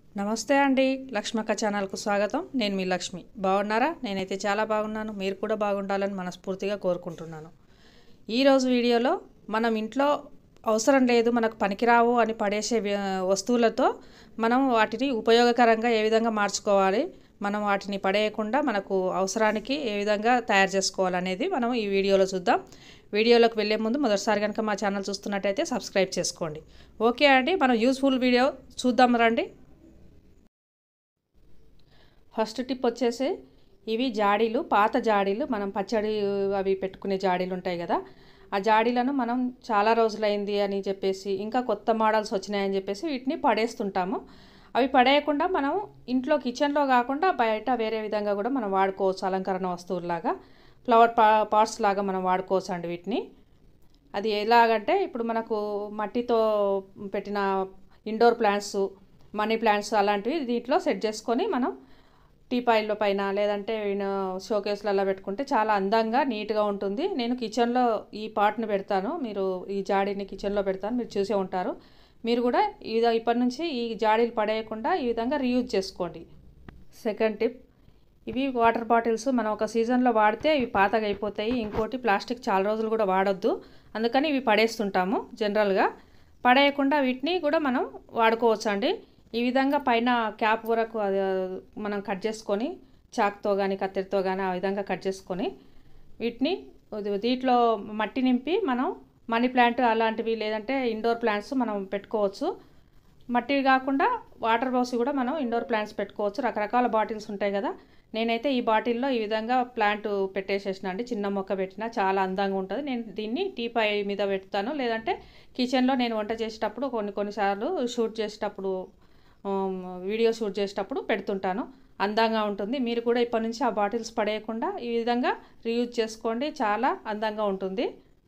నమస్తే అండి లక్ష్మక్క ఛానల్కు స్వాగతం నేను మీ లక్ష్మి బాగున్నారా నేనైతే చాలా బాగున్నాను మీరు కూడా బాగుండాలని మనస్ఫూర్తిగా కోరుకుంటున్నాను ఈరోజు వీడియోలో మనం ఇంట్లో అవసరం లేదు మనకు పనికిరావు అని పడేసే వి- వస్తువులతో మనం వాటిని ఉపయోగకరంగా ఏ విధంగా మార్చుకోవాలి మనం వాటిని పడేయకుండా మనకు అవసరానికి ఏ విధంగా తయారు చేసుకోవాలనేది మనం ఈ వీడియోలో చూద్దాం వీడియోలోకి వెళ్ళే ముందు మొదటిసారి కనుక మా ఛానల్ చూస్తున్నట్టయితే సబ్స్క్రైబ్ చేసుకోండి ఓకే అండి మనం యూస్ఫుల్ వీడియో చూద్దాం రండి ఫస్ట్ టిప్ వచ్చేసి ఇవి జాడీలు పాత జాడీలు మనం పచ్చడి అవి పెట్టుకునే జాడీలు ఉంటాయి కదా ఆ జాడీలను మనం చాలా రోజులైంది అని చెప్పేసి ఇంకా కొత్త మోడల్స్ వచ్చినాయని చెప్పేసి వీటిని పడేస్తుంటాము అవి పడేయకుండా మనం ఇంట్లో కిచెన్లో కాకుండా బయట వేరే విధంగా కూడా మనం వాడుకోవచ్చు అలంకరణ వస్తువుల్లాగా ఫ్లవర్ పా పాట్స్ లాగా మనం వాడుకోవచ్చు అండి వీటిని అది ఎలాగంటే ఇప్పుడు మనకు మట్టితో పెట్టిన ఇండోర్ ప్లాంట్స్ మనీ ప్లాంట్స్ అలాంటివి దీంట్లో సెట్ చేసుకొని మనం టీపాయిల్లో పైన లేదంటే షోకేస్లలో పెట్టుకుంటే చాలా అందంగా నీట్గా ఉంటుంది నేను కిచెన్లో ఈ పాట్ని పెడతాను మీరు ఈ జాడీని కిచెన్లో పెడతాను మీరు చూసే ఉంటారు మీరు కూడా ఈ విధ- ఇప్పటి నుంచి ఈ జాడీలు పడేయకుండా ఈ విధంగా రీయూజ్ చేసుకోండి సెకండ్ టిప్ ఇవి వాటర్ బాటిల్స్ మనం ఒక సీజన్లో వాడితే ఇవి పాతగా అయిపోతాయి ఇంకోటి ప్లాస్టిక్ చాలా రోజులు కూడా వాడొద్దు అందుకని ఇవి పడేస్తుంటాము జనరల్గా పడేయకుండా వీటిని కూడా మనం వాడుకోవచ్చు అండి ఈ విధంగా పైన క్యాప్ వరకు అది, మనం కట్ చేసుకొని చాక్తో కానీ కత్తెరతో కానీ ఆ విధంగా కట్ చేసుకొని వీటిని ఇది- దీంట్లో మట్టి నింపి మనం మనీ ప్లాంట్ అలాంటివి లేదంటే ఇండోర్ ప్లాంట్స్ మనం పెట్టుకోవచ్చు మట్టి కాకుండా వాటర్ పోసి కూడా మనం ఇండోర్ ప్లాంట్స్ పెట్టుకోవచ్చు రకరకాల బాటిల్స్ ఉంటాయి కదా నేనైతే ఈ బాటిల్లో ఈ విధంగా ప్లాంట్ పెట్టేసేసిన అండి చిన్న మొక్క పెట్టిన చాలా అందంగా ఉంటుంది నేను దీన్ని టీపాయ్ మీద పెడతాను లేదంటే కిచెన్లో నేను వంట చేసేటప్పుడు కొన్ని కొన్నిసార్లు షూట్ చేసేటప్పుడు ఆమ్, వీడియో షూట్ చేసేటప్పుడు పెడుతుంటాను అందంగా ఉంటుంది మీరు కూడా ఇప్పటి నుంచి ఆ బాటిల్స్ పడేయకుండా ఈ విధంగా రీయూజ్ చేసుకోండి చాలా అందంగా ఉంటుంది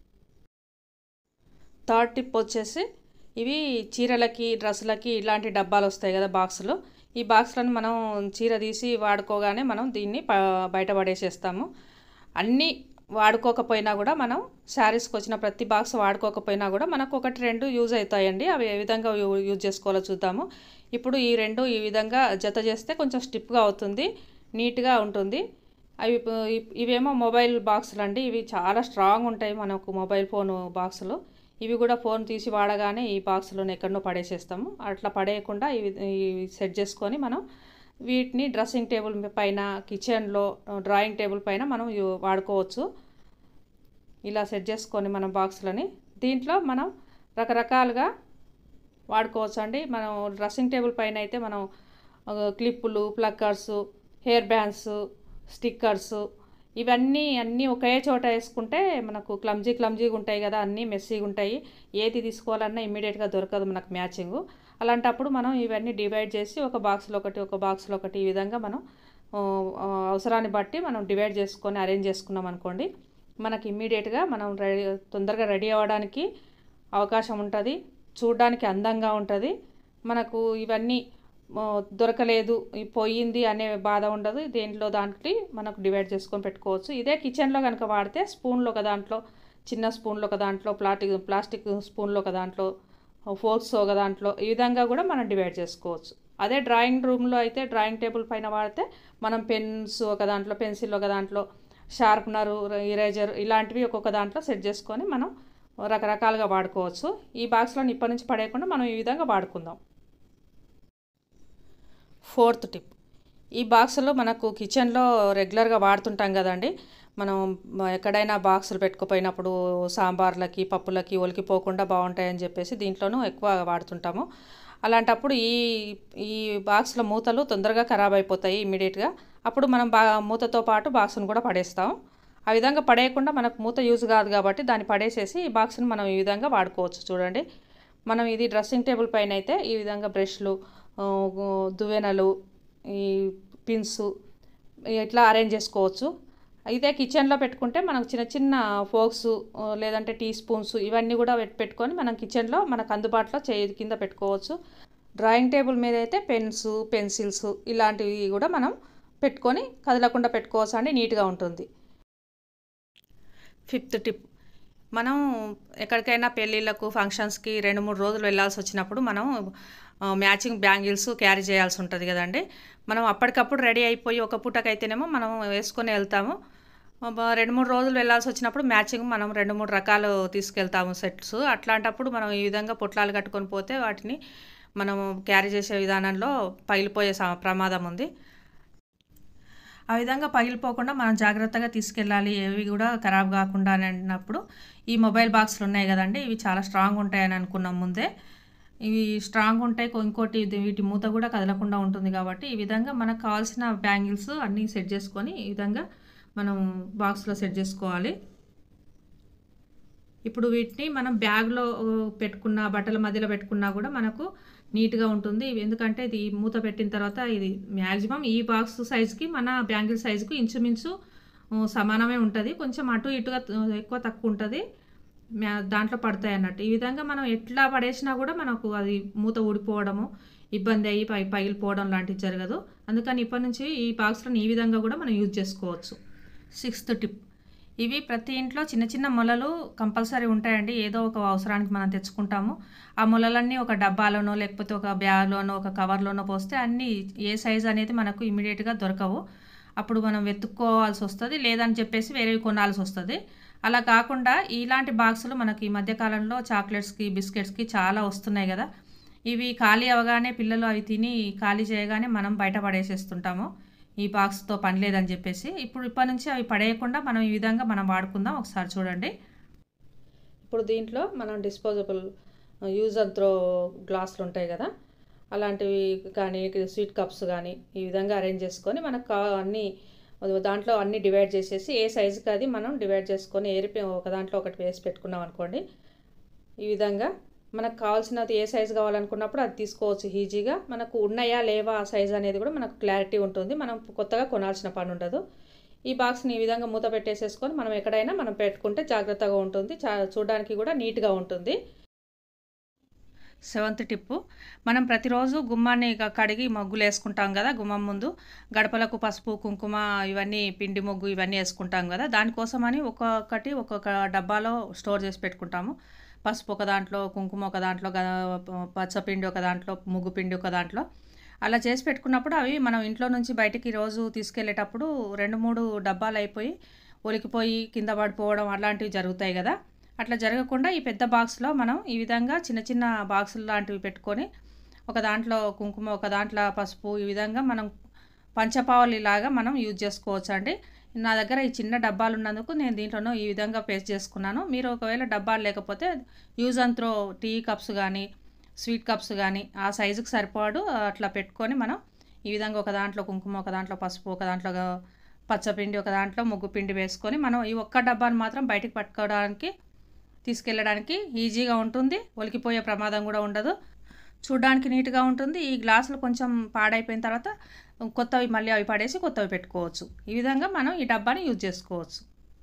థర్డ్ టిప్ వచ్చేసి ఇవి చీరలకి డ్రెస్సులకి ఇలాంటి డబ్బాలు వస్తాయి కదా బాక్సులు ఈ బాక్స్లను మనం చీర తీసి వాడుకోగానే మనం దీన్ని ప బయట పడేసేస్తాము అన్నీ వాడుకోకపోయినా కూడా మనం శారీస్కి వచ్చిన ప్రతి బాక్స్ వాడుకోకపోయినా కూడా మనకు ఒకటి రెండు యూజ్ అవుతాయండి అవి ఏ విధంగా యూ- యూజ్ చేసుకోవాలో చూద్దాము ఇప్పుడు ఈ రెండు ఈ విధంగా జత చేస్తే కొంచెం స్టిప్గా అవుతుంది నీట్గా ఉంటుంది అవి ఇప్పు- ఇప్- ఇవేమో మొబైల్ బాక్సులు అండి ఇవి చాలా స్ట్రాంగ్ ఉంటాయి మనకు మొబైల్ ఫోన్ బాక్సులు ఇవి కూడా ఫోన్ తీసి వాడగానే ఈ బాక్స్లోనే ఎక్కడనో పడేసేస్తాము అట్లా పడేయకుండా ఇవి ఇవి సెట్ చేసుకొని మనం వీటిని డ్రెస్సింగ్ టేబుల్ పైన కిచెన్లో డ్రాయింగ్ టేబుల్ పైన మనం యు- వాడుకోవచ్చు ఇలా సెట్ చేసుకొని మనం బాక్స్లని దీంట్లో మనం రకరకాలుగా వాడుకోవచ్చు అండి మనం డ్రెస్సింగ్ టేబుల్ పైన అయితే మనం ఆ, క్లిప్పులు ప్లక్కర్స్ హెయిర్ బ్యాండ్స్ స్టిక్కర్స్ ఇవన్నీ అన్నీ ఒకే చోట వేసుకుంటే మనకు క్లమ్జీ క్లమ్జీగా ఉంటాయి కదా అన్నీ మెస్సీగా ఉంటాయి ఏది తీసుకోవాలన్నా ఇమ్మీడియట్గా దొరకదు మనకు మ్యాచింగ్ అలాంటప్పుడు మనం ఇవన్నీ డివైడ్ చేసి ఒక బాక్స్లో ఒకటి ఒక బాక్స్లో ఒకటి ఈ విధంగా మనం ఆ, ఆ, అవసరాన్ని బట్టి మనం డివైడ్ చేసుకొని అరేంజ్ చేసుకున్నాం అనుకోండి మనకి ఇమ్మీడియట్గా మనం రెడీ తొందరగా రెడీ అవ్వడానికి అవకాశం ఉంటుంది చూడడానికి అందంగా ఉంటుంది మనకు ఇవన్నీ ఆ, దొరకలేదు ఈ పోయింది అనే బాధ ఉండదు దేంట్లో దాంట్లో మనకు డివైడ్ చేసుకొని పెట్టుకోవచ్చు ఇదే కిచెన్లో కనుక వాడితే స్పూన్లో ఒక దాంట్లో చిన్న స్పూన్లో ఒక దాంట్లో ప్లాస్టిక్ ప్లాస్టిక్ స్పూన్లో ఒక దాంట్లో ఫోర్క్స్ ఒక దాంట్లో ఈ విధంగా కూడా మనం డివైడ్ చేసుకోవచ్చు అదే డ్రాయింగ్ రూమ్లో అయితే డ్రాయింగ్ టేబుల్ పైన వాడితే మనం పెన్స్ ఒక దాంట్లో పెన్సిల్ ఒక దాంట్లో షార్ప్నరు ఇరేజర్ ఇలాంటివి ఒక్కొక్క దాంట్లో సెట్ చేసుకొని మనం రకరకాలుగా వాడుకోవచ్చు ఈ బాక్స్లో ఇప్పటి నుంచి పడేయకుండా మనం ఈ విధంగా వాడుకుందాం ఫోర్త్ టిప్ ఈ బాక్సులు మనకు కిచెన్లో రెగ్యులర్గా వాడుతుంటాం కదండి మనం మ- ఎక్కడైనా బాక్సులు పెట్టుకుపోయినప్పుడు సాంబార్లకి పప్పులకి ఒలికిపోకుండా బాగుంటాయని చెప్పేసి దీంట్లోనూ ఎక్కువ వాడుతుంటాము అలాంటప్పుడు ఈ ఈ బాక్స్ల మూతలు తొందరగా ఖరాబ్ అయిపోతాయి ఇమ్మీడియట్గా అప్పుడు మనం బా మూతతో పాటు బాక్స్ను కూడా పడేస్తాం ఆ విధంగా పడేయకుండా మనకు మూత యూజ్ కాదు కాబట్టి దాన్ని పడేసేసి ఈ బాక్స్ని మనం ఈ విధంగా వాడుకోవచ్చు చూడండి మనం ఇది డ్రెస్సింగ్ టేబుల్ పైన అయితే ఈ విధంగా బ్రష్లు ఆ, దువ్వెనలు ఈ పిన్స్ ఇట్లా అరేంజ్ చేసుకోవచ్చు అయితే కిచెన్లో పెట్టుకుంటే మనకు చిన్న చిన్న ఫోక్స్ లేదంటే టీ స్పూన్స్ ఇవన్నీ కూడా పెట్- పెట్టుకొని మనం కిచెన్లో మనకు అందుబాటులో చేయి కింద పెట్టుకోవచ్చు డ్రాయింగ్ టేబుల్ మీద అయితే పెన్స్ పెన్సిల్స్ ఇలాంటివి కూడా మనం పెట్టుకొని కదలకుండా పెట్టుకోవచ్చు అండి నీట్గా ఉంటుంది ఫిఫ్త్ టిప్ మనం ఎక్కడికైనా పెళ్ళిళ్ళకు ఫంక్షన్స్కి రెండు మూడు రోజులు వెళ్ళాల్సి వచ్చినప్పుడు మనం మ్యాచింగ్ బ్యాంగిల్స్ క్యారీ చేయాల్సి ఉంటుంది కదండి మనం అప్పటికప్పుడు రెడీ అయిపోయి ఒక పూటకైతేనేమో మనం వేసుకొని వెళ్తాము ఒక రెండు మూడు రోజులు వెళ్ళాల్సి వచ్చినప్పుడు మ్యాచింగ్ మనం రెండు మూడు రకాలు తీసుకెళ్తాము సెట్స్ అట్లాంటప్పుడు మనం ఈ విధంగా పొట్లాలు కట్టుకొని పోతే వాటిని మనం క్యారీ చేసే విధానంలో పగిలిపోయే స- ప్రమాదం ఉంది ఆ విధంగా పగిలిపోకుండా మనం జాగ్రత్తగా తీసుకెళ్ళాలి ఏవి కూడా ఖరాబ్ కాకుండా అని అన్నప్పుడు ఈ మొబైల్ బాక్స్లు ఉన్నాయి కదండి ఇవి చాలా స్ట్రాంగ్ ఉంటాయని అనుకున్నాం ముందే ఇవి స్ట్రాంగ్ ఉంటాయి కొ- ఇంకోటి ఇది- వీటి మూత కూడా కదలకుండా ఉంటుంది కాబట్టి ఈ విధంగా మనకు కావాల్సిన బ్యాంగిల్స్ అన్నీ సెట్ చేసుకొని ఈ విధంగా మనం బాక్స్లో సెట్ చేసుకోవాలి ఇప్పుడు వీటిని మనం బ్యాగ్లో పెట్టుకున్న బట్టల మధ్యలో పెట్టుకున్నా కూడా మనకు నీట్గా ఉంటుంది ఇవి ఎందుకంటే ఇది మూత పెట్టిన తర్వాత ఇది మ్యాక్సిమం ఈ బాక్స్ సైజుకి మన బ్యాంగిల్ సైజుకి ఇంచుమించు ఆ, సమానమే ఉంటుంది కొంచెం అటు ఇటుగా ఆ, ఎక్కువ తక్కువ ఉంటుంది మ్యా- దాంట్లో పడతాయి అన్నట్టు ఈ విధంగా మనం ఎట్లా పడేసినా కూడా మనకు అది మూత ఊడిపోవడము ఇబ్బంది అయ్యి పై పగిలిపోవడం లాంటివి జరగదు అందుకని ఇప్పటి నుంచి ఈ బాక్స్లను ఈ విధంగా కూడా మనం యూజ్ చేసుకోవచ్చు సిక్స్త్ టిప్ ఇవి ప్రతి ఇంట్లో చిన్న చిన్న మొలలు కంపల్సరీ ఉంటాయండి ఏదో ఒక అవసరానికి మనం తెచ్చుకుంటాము ఆ మొలలన్నీ ఒక డబ్బాలోనో లేకపోతే ఒక బ్యాగ్లోనో ఒక కవర్లోనో పోస్తే అన్నీ ఏ సైజ్ అనేది మనకు ఇమీడియట్గా దొరకవు అప్పుడు మనం వెతుక్కోవాల్సి వస్తుంది లేదని చెప్పేసి వేరేవి కొనాల్సి వస్తుంది అలా కాకుండా ఇలాంటి బాక్సులు మనకి ఈ మధ్యకాలంలో చాక్లెట్స్కి బిస్కెట్స్కి చాలా వస్తున్నాయి కదా ఇవి ఖాళీ అవగానే పిల్లలు అవి తిని ఖాళీ చేయగానే మనం బయట పడేసేస్తుంటాము ఈ బాక్స్తో పని లేదని చెప్పేసి ఇప్పుడు ఇప్పటి నుంచి అవి పడేయకుండా మనం ఈ విధంగా మనం వాడుకుందాం ఒకసారి చూడండి ఇప్పుడు దీంట్లో మనం డిస్పోజబుల్ యూజ్ అండ్ త్రో గ్లాసులు ఉంటాయి కదా అలాంటివి కానీ స్వీట్ కప్స్ కానీ ఈ విధంగా అరేంజ్ చేసుకొని మనకు కా అన్ని దాంట్లో అన్ని డివైడ్ చేసేసి ఏ సైజుకి అది మనం డివైడ్ చేసుకొని ఏరిపి ఒక దాంట్లో ఒకటి వేసి పెట్టుకున్నాం అనుకోండి ఈ విధంగా మనకు కావాల్సినది ఏ సైజు కావాలనుకున్నప్పుడు అది తీసుకోవచ్చు ఈజీగా మనకు ఉన్నాయా లేవా ఆ సైజ్ అనేది కూడా మనకు క్లారిటీ ఉంటుంది మనం కొత్తగా కొనాల్సిన పని ఉండదు ఈ బాక్స్ని ఈ విధంగా మూత పెట్టేసేసుకొని మనం ఎక్కడైనా మనం పెట్టుకుంటే జాగ్రత్తగా ఉంటుంది చా చూడడానికి కూడా నీట్గా ఉంటుంది సెవెంత్ టిప్పు మనం ప్రతిరోజు గుమ్మాన్ని క- కడిగి ముగ్గులు వేసుకుంటాం కదా గుమ్మం ముందు గడపలకు పసుపు కుంకుమ ఇవన్నీ పిండి ముగ్గు ఇవన్నీ వేసుకుంటాం కదా దానికోసమని ఒక్కొక్కటి ఒక్కొక్క డబ్బాలో స్టోర్ చేసి పెట్టుకుంటాము పసుపు ఒక దాంట్లో కుంకుమ ఒక దాంట్లో గ- పచ్చపిండి ఒక దాంట్లో ముగ్గు పిండి ఒక దాంట్లో అలా చేసి పెట్టుకున్నప్పుడు అవి మనం ఇంట్లో నుంచి బయటికి రోజు తీసుకెళ్ళేటప్పుడు రెండు మూడు డబ్బాలు అయిపోయి ఒలికిపోయి కింద పడిపోవడం అలాంటివి జరుగుతాయి కదా అట్లా జరగకుండా ఈ పెద్ద బాక్స్లో మనం ఈ విధంగా చిన్న చిన్న బాక్సులు లాంటివి పెట్టుకొని ఒక దాంట్లో కుంకుమ ఒక దాంట్లో పసుపు ఈ విధంగా మనం పంచపావలి లాగా మనం యూజ్ చేసుకోవచ్చు అండి నా దగ్గర ఈ చిన్న డబ్బాలు ఉన్నందుకు నేను దీంట్లోనూ ఈ విధంగా పేస్ట్ చేసుకున్నాను మీరు ఒకవేళ డబ్బాలు లేకపోతే use and throw tea cups కానీ స్వీట్ కప్స్ కానీ ఆ సైజుకి సరిపడు అట్లా పెట్టుకొని మనం ఈ విధంగా ఒక దాంట్లో కుంకుమ ఒక దాంట్లో పసుపు ఒక దాంట్లో గా- పచ్చపిండి ఒక దాంట్లో ముగ్గు పిండి వేసుకొని మనం ఈ ఒక్క డబ్బాను మాత్రం బయటికి పట్టుకోవడానికి తీసుకెళ్ళడానికి ఈజీగా ఉంటుంది ఒలికిపోయే ప్రమాదం కూడా ఉండదు చూడడానికి నీట్గా ఉంటుంది ఈ గ్లాసులు కొంచెం పాడైపోయిన తర్వాత కొత్తవి మళ్ళీ అవి పడేసి కొత్తవి పెట్టుకోవచ్చు ఈ విధంగా మనం ఈ డబ్బాని యూజ్ చేసుకోవచ్చు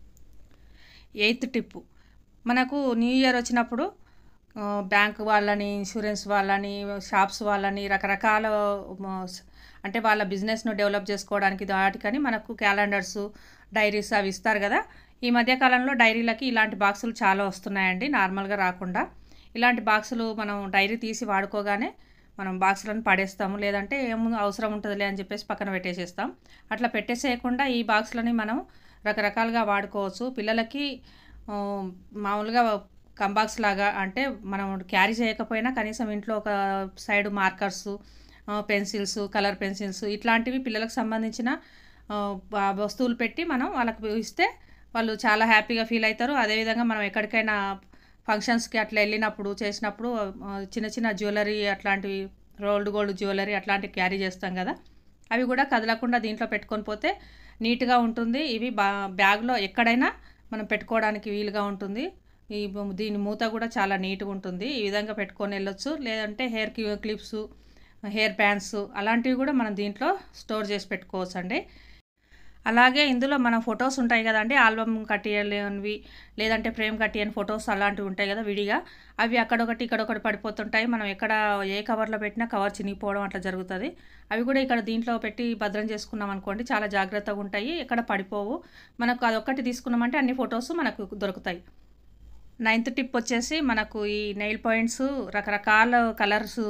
ఎయిత్ టిప్పు మనకు న్యూ ఇయర్ వచ్చినప్పుడు ఆ, బ్యాంక్ వాళ్ళని ఇన్సూరెన్స్ వాళ్ళని షాప్స్ వాళ్ళని రకరకాల మ, స- అంటే వాళ్ళ బిజినెస్ను డెవలప్ చేసుకోవడానికి వాటికని మనకు క్యాలెండర్స్ డైరీస్ అవి ఇస్తారు కదా ఈ మధ్యకాలంలో డైరీలకి ఇలాంటి బాక్సులు చాలా వస్తున్నాయండి నార్మల్గా రాకుండా ఇలాంటి బాక్సులు మనం డైరీ తీసి వాడుకోగానే మనం బాక్సులను పడేస్తాము లేదంటే ఏం అవసరం ఉంటుందిలే అని చెప్పేసి పక్కన పెట్టేసేస్తాం అట్లా పెట్టేసేయకుండా ఈ బాక్సులని మనం రకరకాలుగా వాడుకోవచ్చు పిల్లలకి ఆ, మామూలుగా కంబాక్స్ లాగా అంటే మనం క్యారీ చేయకపోయినా కనీసం ఇంట్లో ఒక side markers pencils colour pencils ఇట్లాంటివి పిల్లలకు సంబంధించిన ఆ, బ- వస్తువులు పెట్టి మనం వాళ్ళకి ఇస్తే వాళ్ళు చాలా హ్యాపీగా ఫీల్ అవుతారు అదేవిధంగా మనం ఎక్కడికైనా ఫంక్షన్స్కి అట్లా వెళ్ళినప్పుడు చేసినప్పుడు ఆ, చిన్న చిన్న జ్యువెలరీ అట్లాంటివి రోల్డ్ గోల్డ్ జ్యువెలరీ అట్లాంటివి క్యారీ చేస్తాం కదా అవి కూడా కదలకుండా దీంట్లో పెట్టుకొని పోతే నీట్గా ఉంటుంది ఇవి బా బ్యాగ్లో ఎక్కడైనా మనం పెట్టుకోవడానికి వీలుగా ఉంటుంది ఈ బొ- దీని మూత కూడా చాలా నీట్గా ఉంటుంది ఈ విధంగా పెట్టుకొని వెళ్ళొచ్చు లేదంటే హెయిర్ క్లిప్స్ హెయిర్ బ్యాండ్స్ అలాంటివి కూడా మనం దీంట్లో స్టోర్ చేసి పెట్టుకోవచ్చు అండి అలాగే ఇందులో మన ఫొటోస్ ఉంటాయి కదండి ఆల్బమ్ కట్టియలేనివి లేదంటే ఫ్రేమ్ కట్టియని ఫొటోస్ అలాంటివి ఉంటాయి కదా విడిగా అవి అక్కడొకటి ఇక్కడొకటి పడిపోతుంటాయి మనం ఎక్కడ ఏ కవర్లో పెట్టినా కవర్ చినిగిపోవడం అట్లా జరుగుతుంది అవి కూడా ఇక్కడ దీంట్లో పెట్టి భద్రం చేసుకున్నాం అనుకోండి చాలా జాగ్రత్తగా ఉంటాయి ఎక్కడ పడిపోవు మనకు అదొక్కటి తీసుకున్నామంటే అన్ని ఫొటోస్ మనకు దొరుకుతాయి నైన్త్ టిప్ వచ్చేసి మనకు ఈ నెయిల్ పాయింట్స్ రకరకాల కలర్స్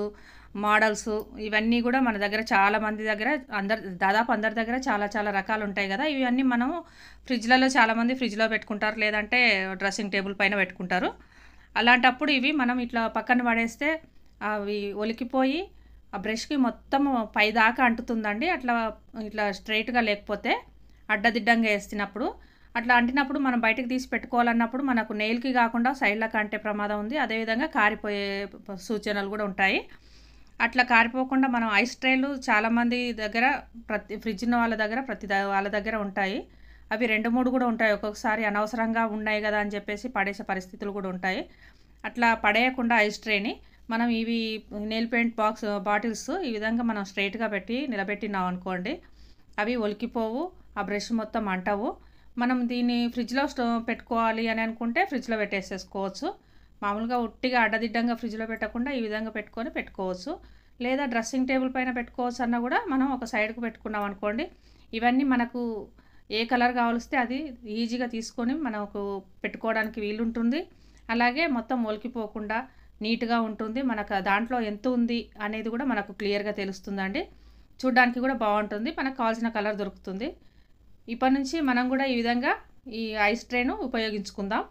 మోడల్స్ ఇవన్నీ కూడా మన దగ్గర చాలా మంది దగ్గర అందరు దాదాపు అందరి దగ్గర చాలా చాలా రకాలు ఉంటాయి కదా ఇవన్నీ మనం ఫ్రిడ్జ్లలో చాలామంది ఫ్రిడ్జ్లో పెట్టుకుంటారు లేదంటే డ్రెస్సింగ్ టేబుల్ పైన పెట్టుకుంటారు అలాంటప్పుడు ఇవి మనం ఇట్లా పక్కన పడేస్తే అవి ఒలికిపోయి ఆ బ్రష్కి మొత్తం పైదాకా అంటుతుందండి అట్లా ఇట్లా స్ట్రైట్గా లేకపోతే అడ్డదిడ్డంగా వేస్తున్నప్పుడు అట్లా అంటినప్పుడు మనం బయటకు తీసి పెట్టుకోవాలన్నప్పుడు మనకు నెయిల్కి కాకుండా సైడ్లకు అంటే ప్రమాదం ఉంది అదేవిధంగా కారిపోయే సూచనలు కూడా ఉంటాయి అట్లా కారిపోకుండా మనం ఐస్ ట్రేలు చాలామంది దగ్గర ప్రతి ఫ్రిడ్జ్ ఉన్న వాళ్ళ దగ్గర ప్రతి ద- వాళ్ళ దగ్గర ఉంటాయి అవి రెండు మూడు కూడా ఉంటాయి ఒక్కొక్కసారి అనవసరంగా ఉన్నాయి కదా అని చెప్పేసి పడేసే పరిస్థితులు కూడా ఉంటాయి అట్లా పడేయకుండా ఐస్ ట్రేని మనం ఇవి నెయిల్ పెయింట్ బాక్స్ బాటిల్స్ ఈ విధంగా మనం స్ట్రైట్గా పెట్టి నిలబెట్టినాం అనుకోండి అవి ఒలికిపోవు ఆ బ్రష్ మొత్తం అంటవు మనం దీన్ని ఫ్రిడ్జ్లో స్టో పెట్టుకోవాలి అని అనుకుంటే ఫ్రిడ్జ్లో పెట్టేసేసుకోవచ్చు మామూలుగా ఉట్టిగా అడ్డదిడ్డంగా ఫ్రిడ్జ్లో పెట్టకుండా ఈ విధంగా పెట్టుకొని పెట్టుకోవచ్చు లేదా డ్రెస్సింగ్ టేబుల్ పైన పెట్టుకోవచ్చు అన్న కూడా మనం ఒక సైడ్కి పెట్టుకున్నాం అనుకోండి ఇవన్నీ మనకు ఏ కలర్ కావలిస్తే అది ఈజీగా తీసుకొని మనకు పెట్టుకోవడానికి వీలుంటుంది అలాగే మొత్తం ఒలికిపోకుండా నీట్గా ఉంటుంది మనకు దాంట్లో ఎంత ఉంది అనేది కూడా మనకు క్లియర్గా తెలుస్తుందండి చూడ్డానికి కూడా బాగుంటుంది మనకు కావాల్సిన కలర్ దొరుకుతుంది ఇప్పటి నుంచి మనం కూడా ఈ విధంగా ఈ ఐస్ ట్రేను ఉపయోగించుకుందాం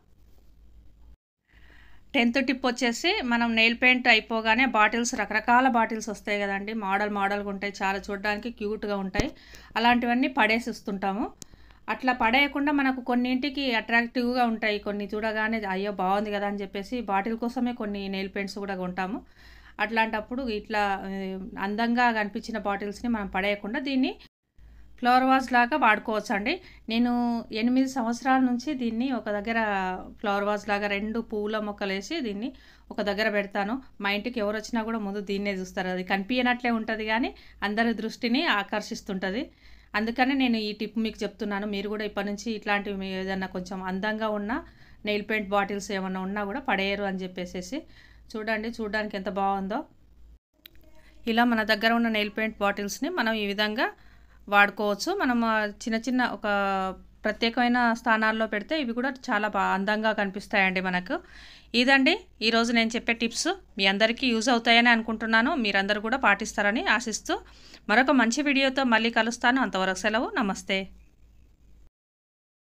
టెన్త్ టిప్ వచ్చేసి మనం నెయిల్ పెయింట్ అయిపోగానే బాటిల్స్ రకరకాల బాటిల్స్ వస్తాయి కదండి మోడల్ మోడల్గా ఉంటాయి చాలా చూడడానికి క్యూట్గా ఉంటాయి అలాంటివన్నీ పడేసి ఇస్తుంటాము అట్లా పడేయకుండా మనకు కొన్నింటికి అట్రాక్టివ్గా ఉంటాయి కొన్ని చూడగానే అయ్యో బాగుంది కదా అని చెప్పేసి బాటిల్ కోసమే కొన్ని నెయిల్ పెయింట్స్ కూడా కొంటాము అట్లాంటప్పుడు ఇట్లా ఆ, అందంగా కనిపించిన బాటిల్స్ని మనం పడేయకుండా దీన్ని ఫ్లవర్ వాజ్ లాగా వాడుకోవచ్చు అండి నేను ఎనిమిది సంవత్సరాల నుంచి దీన్ని ఒక దగ్గర ఫ్లవర్ వాజ్ లాగా రెండు పూల మొక్కలు వేసి దీన్ని ఒక దగ్గర పెడతాను మా ఇంటికి ఎవరు వచ్చినా కూడా ముందు దీన్నే చూస్తారు అది కనిపించనట్లే ఉంటుంది కానీ అందరి దృష్టిని ఆకర్షిస్తుంటుంది అందుకనే నేను ఈ టిప్ మీకు చెప్తున్నాను మీరు కూడా ఇప్పటి నుంచి ఇట్లాంటివి మీ ఏదన్నా కొంచెం అందంగా ఉన్న నెయిల్ పెయింట్ బాటిల్స్ ఏమన్నా ఉన్నా కూడా పడేయరు అని చెప్పేసేసి చూడండి చూడడానికి ఎంత బాగుందో ఇలా మన దగ్గర ఉన్న నెయిల్ పెయింట్ బాటిల్స్ని మనం ఈ విధంగా వాడుకోవచ్చు మనం ఆ, చిన్న చిన్న ఒక ప్రత్యేకమైన స్థానాల్లో పెడితే ఇవి కూడా చాలా బా అందంగా కనిపిస్తాయండి మనకు ఇదండి ఈరోజు నేను చెప్పే టిప్స్ మీ అందరికీ యూజ్ అవుతాయని అనుకుంటున్నాను మీరందరూ కూడా పాటిస్తారని ఆశిస్తూ మరొక మంచి వీడియోతో మళ్ళీ కలుస్తాను అంతవరకు సెలవు నమస్తే